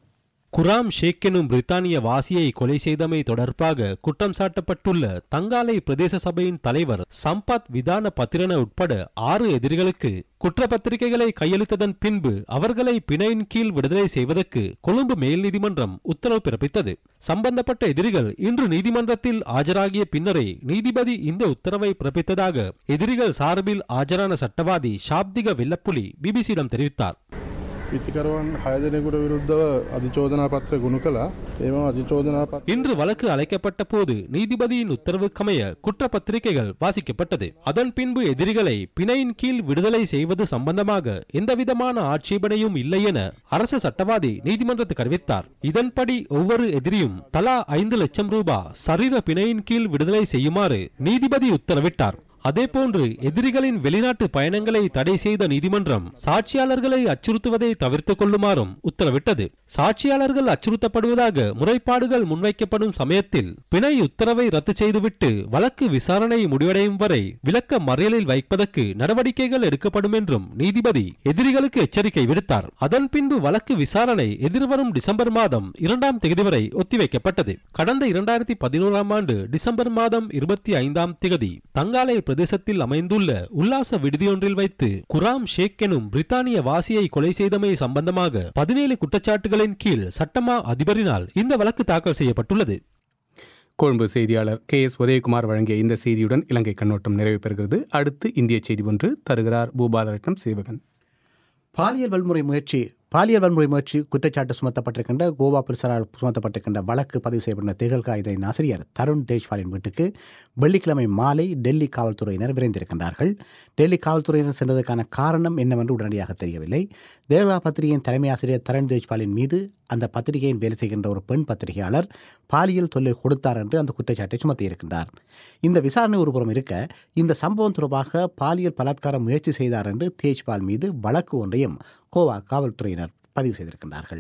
குராம் ஷேக் எனும் பிரித்தானிய வாசியை கொலை செய்தமை தொடர்பாக குற்றம் சாட்டப்பட்டுள்ள தங்காலை பிரதேச சபையின் தலைவர் சம்பத் விதான பத்திரன உட்பட ஆறு எதிரிகளுக்கு குற்றப்பத்திரிகைகளை கையளித்ததன் பின்பு அவர்களை பிணையின் கீழ் விடுதலை செய்வதற்கு கொழும்பு மேல் நீதிமன்றம் உத்தரவு பிறப்பித்தது சம்பந்தப்பட்ட எதிரிகள் இன்று நீதிமன்றத்தில் ஆஜராகிய பின்னரே நீதிபதி இந்த உத்தரவை பிறப்பித்ததாக எதிரிகள் சார்பில் ஆஜரான சட்டவாதி ஷாப்திக வெள்ளப்புலி பிபிசியிடம் தெரிவித்தார் පිතිකරුවන් හය දෙනෙකුට විරුද්ධව අධිචෝදනා පත්‍ර ගුණ කළා ඒම අධිචෝදනා පත් இன்று வழக்கு அழைக்கப்பட்ட போது நீதிபதியின் உத்தரவுக்கமைய குற்றப்பத்திரிகைகள் வாசிக்கப்பட்டது அதன் பின்பு எதிரிகளை பிணையின் கீழ் விடுதலை செய்வது சம்பந்தமாக எந்தவிதமான ஆட்சேபனையும் இல்லை என அரசு சட்டவாதி நீதிமன்றத்துக்கு அறிவித்தார் இதன்படி ஒவ்வொரு எதிரியும் தலா ஐந்து லட்சம் ரூபாய் சரீர பிணையின் கீழ் விடுதலை செய்யுமாறு நீதிபதி உத்தரவிட்டார் அதேபோன்று எதிரிகளின் வெளிநாட்டு பயணங்களை தடை செய்த நீதிமன்றம் சாட்சியாளர்களை அச்சுறுத்துவதை தவிர்த்துக் கொள்ளுமாறும் உத்தரவிட்டது சாட்சியாளர்கள் அச்சுறுத்தப்படுவதாக முறைப்பாடுகள் முன்வைக்கப்படும் சமயத்தில் பிணை உத்தரவை ரத்து செய்துவிட்டு வழக்கு விசாரணை முடிவடையும் வரை விளக்க மறியலில் வைப்பதற்கு நடவடிக்கைகள் எடுக்கப்படும் என்றும் நீதிபதி எதிரிகளுக்கு எச்சரிக்கை விடுத்தார் அதன் பின்பு வழக்கு விசாரணை எதிர்வரும் டிசம்பர் மாதம் இரண்டாம் தேதி வரை ஒத்திவைக்கப்பட்டது கடந்த இரண்டாயிரத்தி பதினோராம் ஆண்டு டிசம்பர் மாதம் இருபத்தி ஐந்தாம் திகதி தங்காலை பிரதேசத்தில் அமைந்துள்ள உல்லாச விடுதியொன்றில் வைத்து குராம் ஷேக் எனும் பிரித்தானிய வாசியை கொலை செய்தமை சம்பந்தமாக பதினேழு குற்றச்சாட்டுகளின் கீழ் சட்டமா அதிபரினால் இந்த வழக்கு தாக்கல் செய்யப்பட்டுள்ளது கொழும்பு செய்தியாளர் கே எஸ் உதயகுமார் வழங்கிய இந்த செய்தியுடன் இலங்கை கண்ணோட்டம் நிறைவு பெறுகிறது அடுத்து இந்திய செய்தி ஒன்று தருகிறார் பூபாலரட்னம் சேவகன் பாலியல் வன்முறை முயற்சி பாலியல் வன்முறை முயற்சி குற்றச்சாட்டு சுமத்தப்பட்டிருக்கின்ற கோவா போலீசாரால் சுமத்தப்பட்டிருக்கின்ற வழக்கு பதிவு செய்யப்பட்ட தேகல் காகிதத்தின் ஆசிரியர் தருண் தேஷ்வாலின் வீட்டுக்கு வெள்ளிக்கிழமை மாலை டெல்லி காவல்துறையினர் விரைந்திருக்கின்றார்கள் டெல்லி காவல்துறையினர் சென்றதற்கான காரணம் என்னவென்று உடனடியாக தெரியவில்லை தேகலா பத்திரிகையின் தலைமை ஆசிரியர் தருண் தேஷ்வாலின் மீது அந்த பத்திரிகையின் வேலை செய்கின்ற ஒரு பெண் பத்திரிகையாளர் பாலியல் தொல்லை கொடுத்தார் என்று அந்த குற்றச்சாட்டை சுமத்தியிருக்கின்றார் இந்த விசாரணை ஒருபுறம் இருக்க இந்த சம்பவம் தொடர்பாக பாலியல் பலாத்கார முயற்சி செய்தார் என்று தேஜ்பால் மீது வழக்கு ஒன்றையும் கோவா காவல்துறையினர் பதிவு செய்திருக்கின்றார்கள்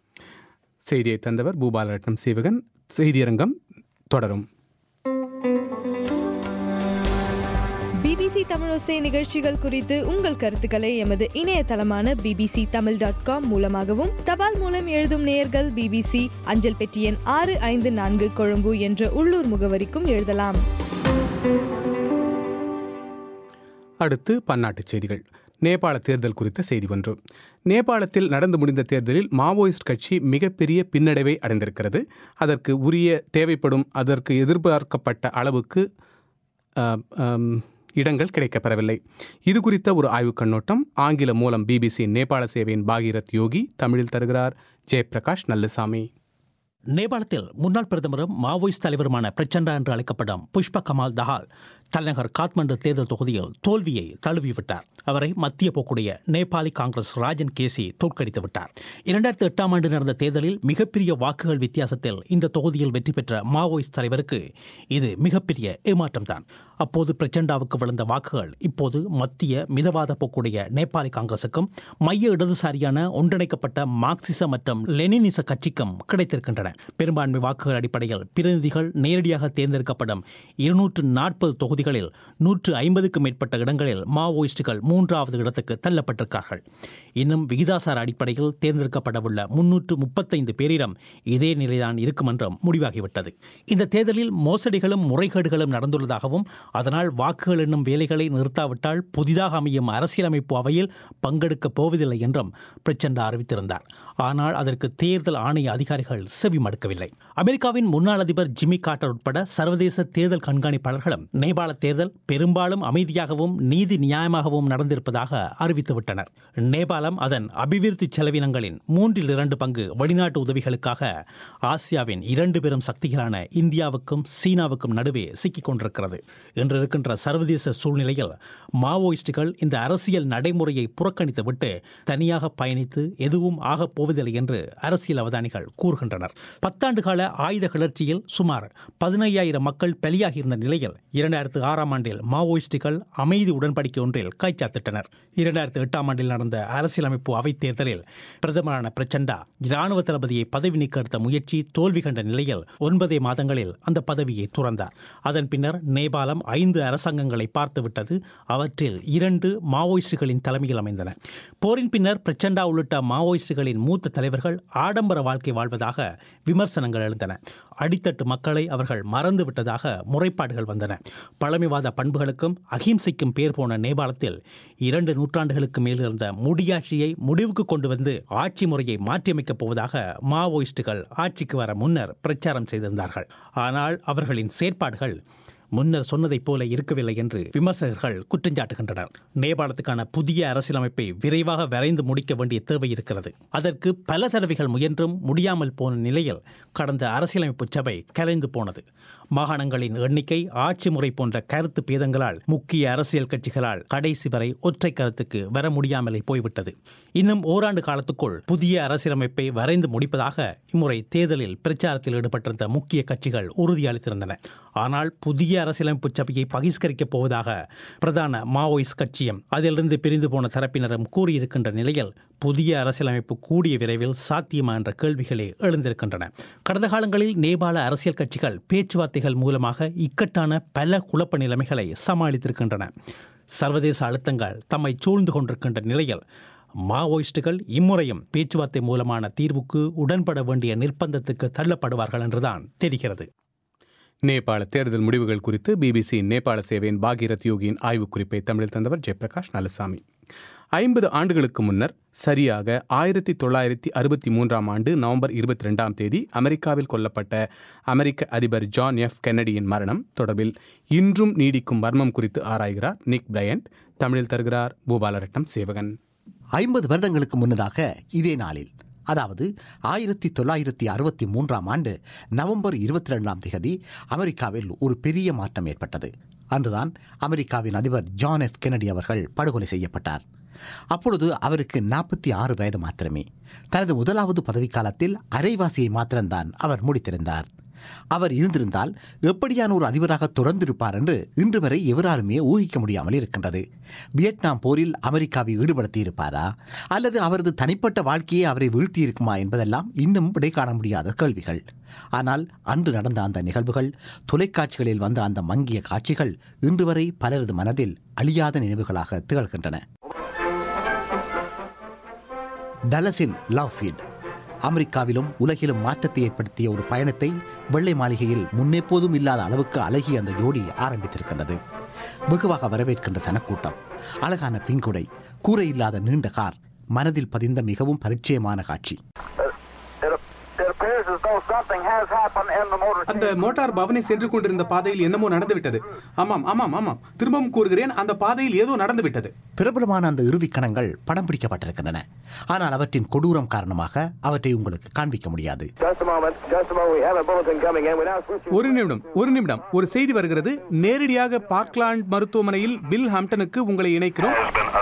செய்தியை தந்தவர் பூபாலரட்னம் சேவகன் செய்தியரங்கம் தொடரும் பிபிசி தமிழோசை நிகழ்ச்சிகள் குறித்து உங்கள் கருத்துக்களை எமது இணையதளமான பிபிசி தமிழ் டாட் காம் மூலமாகவும் தபால் மூலம் எழுதும் நேயர்கள் பிபிசி அஞ்சல் பெட்டி எண் ஆறு ஐந்து நான்கு கொழும்பு என்ற உள்ளூர் முகவரிக்கும் எழுதலாம் அடுத்து பன்னாட்டுச் செய்திகள் நேபாள தேர்தல் குறித்த செய்தி ஒன்று நேபாளத்தில் நடந்து முடிந்த தேர்தலில் மாவோயிஸ்ட் கட்சி மிகப்பெரிய பின்னடைவை அடைந்திருக்கிறது அதற்கு உரிய தேவைப்படும் அதற்கு எதிர்பார்க்கப்பட்ட அளவுக்கு ஆம், ஆம், இடங்கள் கிடைக்கப்பெறவில்லை இது குறித்த ஒரு ஆய்வுக் கண்ணோட்டம் ஆங்கில மூலம் பிபிசி நேபாள சேவையின் பாகீரத் யோகி தமிழில் தருகிறார் ஜெயபிரகாஷ் நல்லுசாமி நேபாளத்தில் முன்னாள் பிரதமரும் மாவோயிஸ்ட் தலைவருமான பிரச்சண்டா என்று அழைக்கப்படும் புஷ்ப கமால் தஹால் தலைநகர் காத்மண்டு தேர்தல் தொகுதியில் தோல்வியை தழுவிவிட்டார் அவரை மத்திய போக்குடைய நேபாளி காங்கிரஸ் ராஜன் கேசி தோற்கடித்து விட்டார் இரண்டாயிரத்தி எட்டாம் ஆண்டு நடந்த தேர்தலில் மிகப்பெரிய வாக்குகள் வித்தியாசத்தில் இந்த தொகுதியில் வெற்றி பெற்ற மாவோயிஸ்ட் தலைவருக்கு இது மிகப்பெரிய ஏமாற்றம்தான் அப்போது பிரச்சண்டாவுக்கு விழுந்த வாக்குகள் இப்போது மத்திய மிதவாத போக்குடைய நேபாளி காங்கிரசுக்கும் மைய இடதுசாரியான ஒன்றிணைக்கப்பட்ட மார்க்சிச மற்றும் லெனினிச கட்சிக்கும் கிடைத்திருக்கின்றன பெரும்பான்மை வாக்குகள் அடிப்படையில் பிரதிநிதிகள் நேரடியாக தேர்ந்தெடுக்கப்படும் இருநூற்று நாற்பது தொகுதிகளில் நூற்று ஐம்பதுக்கும் மேற்பட்ட இடங்களில் மாவோயிஸ்டுகள் மூன்றாவது இடத்துக்கு தள்ளப்பட்டிருக்கார்கள் இன்னும் விகிதாசார அடிப்படையில் தேர்ந்தெடுக்கப்படவுள்ள முன்னூற்று முப்பத்தைந்து பேரிடம் இதே நிலைதான் இருக்கும் என்றும் முடிவாகிவிட்டது இந்த தேர்தலில் மோசடிகளும் முறைகேடுகளும் நடந்துள்ளதாகவும் அதனால் வாக்குகள் என்னும் வேலைகளை நிறுத்தாவிட்டால் புதிதாக அமையும் அரசியலமைப்பு அவையில் பங்கெடுக்கப் போவதில்லை என்றும் பிரச்சண்டா அறிவித்திருந்தார் ஆனால் அதற்கு தேர்தல் ஆணைய அதிகாரிகள் செவி மடுக்கவில்லை அமெரிக்காவின் முன்னாள் அதிபர் ஜிம்மி கார்ட்டர் உட்பட சர்வதேச தேர்தல் கண்காணிப்பாளர்களும் நேபாள தேர்தல் பெரும்பாலும் அமைதியாகவும் நீதி நியாயமாகவும் நடந்திருப்பதாக அறிவித்துவிட்டனர் நேபாளம் அதன் அபிவிருத்தி செலவினங்களின் மூன்றில் இரண்டு பங்கு வெளிநாட்டு உதவிகளுக்காக ஆசியாவின் இரண்டு பெரும் சக்திகளான இந்தியாவுக்கும் சீனாவுக்கும் நடுவே சிக்கிக் கொண்டிருக்கிறது இன்று இருக்கின்ற சர்வதேச சூழ்நிலையில் மாவோயிஸ்டுகள் இந்த அரசியல் நடைமுறையை புறக்கணித்துவிட்டு தனியாக பயணித்து எதுவும் ஆகப் போவதில்லை என்று அரசியல் அவதானிகள் கூறுகின்றனர் பத்தாண்டு கால ஆயுத கிளர்ச்சியில் சுமார் பதினையாயிரம் மக்கள் பலியாகியிருந்த நிலையில் இரண்டாயிரத்து ஆறாம் ஆண்டில் மாவோயிஸ்டுகள் அமைதி உடன்படிக்கை ஒன்றில் கைச்சாத்திட்டனர் இரண்டாயிரத்தி எட்டாம் ஆண்டில் நடந்த அரசியலமைப்பு அவைத் தேர்தலில் பிரதமரான பிரச்சண்டா இராணுவ தளபதியை பதவி நீக்க எடுத்த முயற்சி தோல்வி கண்ட நிலையில் ஒன்பதே மாதங்களில் அந்த பதவியை துறந்தார் அதன் பின்னர் நேபாளம் ஐந்து அரசாங்கங்களை பார்த்துவிட்டது அவற்றில் இரண்டு மாவோயிஸ்டுகளின் தலைமையில் அமைந்தன போரின் பின்னர் பிரச்சண்டா உள்ளிட்ட மாவோயிஸ்டுகளின் மூத்த தலைவர்கள் ஆடம்பர வாழ்க்கை வாழ்வதாக விமர்சனங்கள் எழுந்தன அடித்தட்டு மக்களை அவர்கள் மறந்துவிட்டதாக முறைப்பாடுகள் வந்தன பழமைவாத பண்புகளுக்கும் அகிம்சைக்கும் பேர் போன நேபாளத்தில் இரண்டு நூற்றாண்டுகளுக்கு மேல் இருந்த முடியாட்சியை முடிவுக்கு கொண்டு வந்து ஆட்சி முறையை மாற்றியமைக்கப் போவதாக மாவோயிஸ்டுகள் ஆட்சிக்கு வர முன்னர் பிரச்சாரம் செய்திருந்தார்கள் ஆனால் அவர்களின் செயற்பாடுகள் முன்னர் சொன்னதைப் போல இருக்கவில்லை என்று விமர்சகர்கள் குற்றஞ்சாட்டுகின்றனர் நேபாளத்துக்கான புதிய அரசியலமைப்பை விரைவாக வரைந்து முடிக்க வேண்டிய தேவை இருக்கிறது அதற்கு பல தடவைகள் முயன்றும் முடியாமல் போன நிலையில் கடந்த அரசியலமைப்பு சபை கலைந்து போனது மாகாணங்களின் எண்ணிக்கை ஆட்சி முறை போன்ற கருத்து பேதங்களால் முக்கிய அரசியல் கட்சிகளால் கடைசி வரை ஒற்றை கருத்துக்கு வர முடியாமலே போய்விட்டது இன்னும் ஓராண்டு காலத்துக்குள் புதிய அரசியலமைப்பை வரைந்து முடிப்பதாக இம்முறை தேர்தலில் பிரச்சாரத்தில் ஈடுபட்டிருந்த முக்கிய கட்சிகள் உறுதியளித்திருந்தன ஆனால் புதிய அரசியலமைப்பு சபையை பகிஷ்கரிக்கப் போவதாக பிரதான மாவோயிஸ்ட் கட்சியும் அதிலிருந்து பிரிந்து போன தரப்பினரும் கூறியிருக்கின்ற நிலையில் புதிய அரசியலமைப்பு கூடிய விரைவில் சாத்தியமா என்ற கேள்விகளே எழுந்திருக்கின்றன கடந்த காலங்களில் நேபாள அரசியல் கட்சிகள் பேச்சுவார்த்தைகள் மூலமாக இக்கட்டான பல குழப்ப நிலைமைகளை சமாளித்திருக்கின்றன சர்வதேச அழுத்தங்கள் தம்மை சூழ்ந்து கொண்டிருக்கின்ற நிலையில் மாவோயிஸ்டுகள் இம்முறையும் பேச்சுவார்த்தை மூலமான தீர்வுக்கு உடன்பட வேண்டிய நிர்பந்தத்துக்கு தள்ளப்படுவார்கள் என்றுதான் தெரிகிறது நேபாள தேர்தல் முடிவுகள் குறித்து பிபிசி நேபாள சேவையின் பாகீரத் யோகியின் ஆய்வுக் குறிப்பை தமிழில் தந்தவர் ஜெயபிரகாஷ் நலசாமி ஐம்பது ஆண்டுகளுக்கு முன்னர் சரியாக ஆயிரத்தி தொள்ளாயிரத்தி அறுபத்தி மூன்றாம் ஆண்டு நவம்பர் இருபத்தி ரெண்டாம் தேதி அமெரிக்காவில் கொல்லப்பட்ட அமெரிக்க அதிபர் ஜான் எஃப் கென்னடியின் மரணம் தொடர்பில் இன்றும் நீடிக்கும் மர்மம் குறித்து ஆராய்கிறார் நிக் பிரையண்ட் தமிழில் தருகிறார் பூபாலரட்னம் சேவகன் ஐம்பது வருடங்களுக்கு முன்னதாக இதே நாளில் அதாவது ஆயிரத்தி தொள்ளாயிரத்தி அறுபத்தி மூன்றாம் ஆண்டு நவம்பர் இருபத்தி ரெண்டாம் தேதி அமெரிக்காவில் ஒரு பெரிய மாற்றம் ஏற்பட்டது அன்றுதான் அமெரிக்காவின் அதிபர் ஜான் எஃப் கெனடி அவர்கள் படுகொலை செய்யப்பட்டார் அப்பொழுது அவருக்கு நாற்பத்தி ஆறு வயது மாத்திரமே தனது முதலாவது பதவிக்காலத்தில் அரைவாசியை மாத்திரம்தான் அவர் முடித்திருந்தார் அவர் இருந்திருந்தால் எப்படியான ஒரு அதிபராக தொடர்ந்திருப்பார் என்று இன்று வரை எவராலுமே ஊகிக்க முடியாமல் இருக்கின்றது வியட்நாம் போரில் அமெரிக்காவை ஈடுபடுத்தியிருப்பாரா அல்லது அவரது தனிப்பட்ட வாழ்க்கையே அவரை வீழ்த்தியிருக்குமா என்பதெல்லாம் இன்னும் விடை காண முடியாத கேள்விகள் ஆனால் அன்று நடந்த அந்த நிகழ்வுகள் தொலைக்காட்சிகளில் வந்த அந்த மங்கிய காட்சிகள் இன்று வரை பலரது மனதில் அழியாத நினைவுகளாக திகழ்கின்றன டலஸின் லவ்ஃபீல்ட் அமெரிக்காவிலும் உலகிலும் மாற்றத்தை ஏற்படுத்திய ஒரு பயணத்தை வெள்ளை மாளிகையில் முன்னெப்போதும் இல்லாத அளவுக்கு அழகிய அந்த ஜோடி ஆரம்பித்திருக்கின்றது வெகுவாக வரவேற்கின்ற சனக்கூட்டம் அழகான பின்குடை கூரை இல்லாத நீண்ட கார் மனதில் பதிந்த மிகவும் பரிச்சயமான காட்சி அந்த மோட்டார் பவனி சென்று கொண்டிருந்த பாதையில் என்னமோ நடந்துவிட்டது ஆமாம் ஆமாம் ஆமாம் திரும்பவும் கூறுகிறேன் அந்த பாதையில் ஏதோ நடந்துவிட்டது பிரபலமான அந்த இறுதிக் கணங்கள் படம் பிடிக்கப்பட்டிருக்கின்றன ஆனால் அவற்றின் கொடூரம் காரணமாக அவற்றை உங்களுக்கு காண்பிக்க முடியாது ஒரு நிமிடம் ஒரு நிமிடம் ஒரு செய்தி வருகிறது நேரடியாக பார்க்லாண்ட் மருத்துவமனையில் பில் ஹாம்டனுக்கு உங்களை இணைக்கிறோம்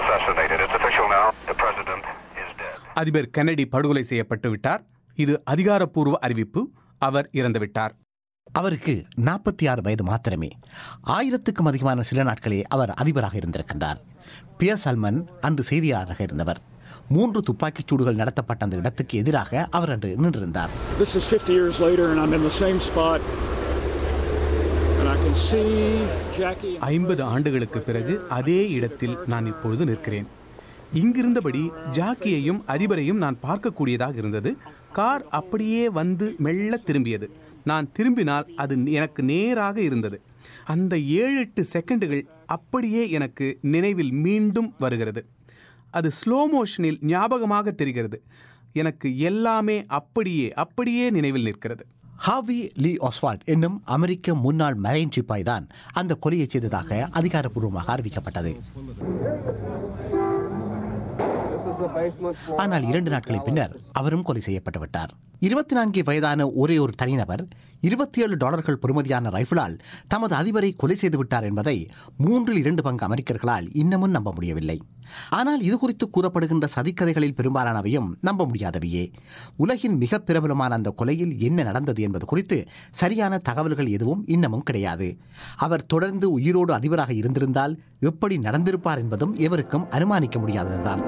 அதிபர் கென்னடி படுகொலை செய்யப்பட்டு விட்டார் இது அதிகாரப்பூர்வ அறிவிப்பு அவர் இறந்துவிட்டார் அவருக்கு நாற்பத்தி ஆறு வயது மாத்திரமே ஆயிரத்துக்கும் அதிகமான சில நாட்களே அவர் அதிபராக இருந்திருக்கின்றார் பியர் சல்மன் அன்று செய்தியாளராக இருந்தவர் மூன்று துப்பாக்கிச் சூடுகள் நடத்தப்பட்ட அந்த இடத்துக்கு எதிராக அவர் அன்று நின்றிருந்தார் This is 50 years later, and I'm in the same spot. And I can see Jackie. and ஐம்பது ஆண்டுகளுக்கு பிறகு அதே இடத்தில் நான் இப்பொழுது நிற்கிறேன் இங்கிருந்தபடி ஜாக்கியையும் அதிபரையும் நான் பார்க்கக்கூடியதாக இருந்தது கார் அப்படியே வந்து மெல்ல திரும்பியது நான் திரும்பினால் அது எனக்கு நேராக இருந்தது அந்த ஏழு எட்டு செகண்டுகள் அப்படியே எனக்கு நினைவில் மீண்டும் வருகிறது அது ஸ்லோ மோஷனில் ஞாபகமாக தெரிகிறது எனக்கு எல்லாமே அப்படியே அப்படியே நினைவில் நிற்கிறது ஹாவி லீ ஒஸ்வால்ட் என்னும் அமெரிக்க முன்னாள் மரைன் சிப்பாய் தான் அந்த கொலையை செய்ததாக அதிகாரப்பூர்வமாக அறிவிக்கப்பட்டது ஆனால் இரண்டு நாட்களின் பின்னர் அவரும் கொலை செய்யப்பட்டு விட்டார் இருபத்தி நான்கு வயதான ஒரே ஒரு தனிநபர் இருபத்தி ஏழு டாலர்கள் பெறுமதியான ரைஃபிளால் தமது அதிபரை கொலை செய்து விட்டார் என்பதை மூன்றில் இரண்டு பங்கு அமெரிக்கர்களால் இன்னமும் நம்ப முடியவில்லை ஆனால் இது குறித்து கூறப்படுகின்ற சதிக்கதைகளில் பெரும்பாலானவையும் நம்ப முடியாதவையே உலகின் மிக பிரபலமான அந்த கொலையில் என்ன நடந்தது என்பது குறித்து சரியான தகவல்கள் எதுவும் இன்னமும் கிடையாது அவர் தொடர்ந்து உயிரோடு அதிபராக இருந்திருந்தால் எப்படி நடந்திருப்பார் என்பதும் எவருக்கும் அனுமானிக்க முடியாததுதான்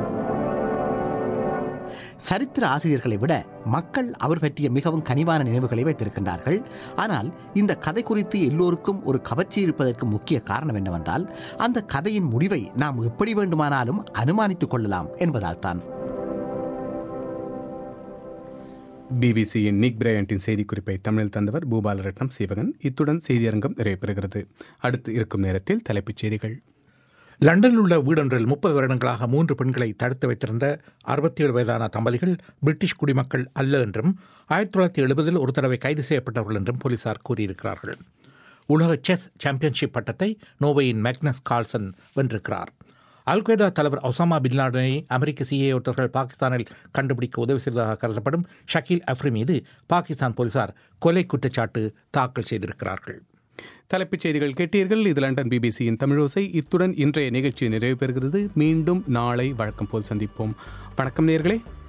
சரித்திர ஆசிரியர்களை விட மக்கள் அவர் பற்றிய மிகவும் கனிவான நினைவுகளை வைத்திருக்கின்றார்கள் ஆனால் இந்த கதை குறித்து எல்லோருக்கும் ஒரு கவர்ச்சி இருப்பதற்கு முக்கிய காரணம் என்னவென்றால் அந்த கதையின் முடிவை நாம் எப்படி வேண்டுமானாலும் அனுமானித்துக் கொள்ளலாம் என்பதால் தான் பிபிசியின் நிக் பிரையண்டின் செய்திக்குறிப்பை தமிழில் தந்தவர் பூபாலரட்னம் சீவகன் இத்துடன் செய்தியரங்கம் நிறைவு பெறுகிறது அடுத்து இருக்கும் நேரத்தில் தலைப்புச் செய்திகள் லண்டனில் உள்ள வீடொன்றில் முப்பது வருடங்களாக மூன்று பெண்களை தடுத்து வைத்திருந்த அறுபத்தி ஏழு வயதான தம்பதிகள் பிரிட்டிஷ் குடிமக்கள் அல்ல என்றும் ஆயிரத்தி தொள்ளாயிரத்தி எழுபதில் ஒரு தடவை கைது செய்யப்பட்டவர்கள் என்றும் போலீசார் கூறியிருக்கிறார்கள் உலக செஸ் சாம்பியன்ஷிப் பட்டத்தை நோவையின் மேக்னஸ் கால்சன் வென்றிருக்கிறார் அல் கொய்தா தலைவர் ஒசாமா பின் லாடனை அமெரிக்க சிஏஓட்டர்கள் பாகிஸ்தானில் கண்டுபிடிக்க உதவி செய்ததாக கருதப்படும் ஷக்கீல் அஃப்ரி மீது பாகிஸ்தான் போலீசார் கொலை குற்றச்சாட்டு தாக்கல் செய்திருக்கிறார்கள் தலைப்புச் செய்திகள் கேட்டீர்கள் இது லண்டன் பிபிசியின் தமிழோசை இத்துடன் இன்றைய நிகழ்ச்சி நிறைவு பெறுகிறது மீண்டும் நாளை வழக்கம் போல் சந்திப்போம் வணக்கம் நேர்களே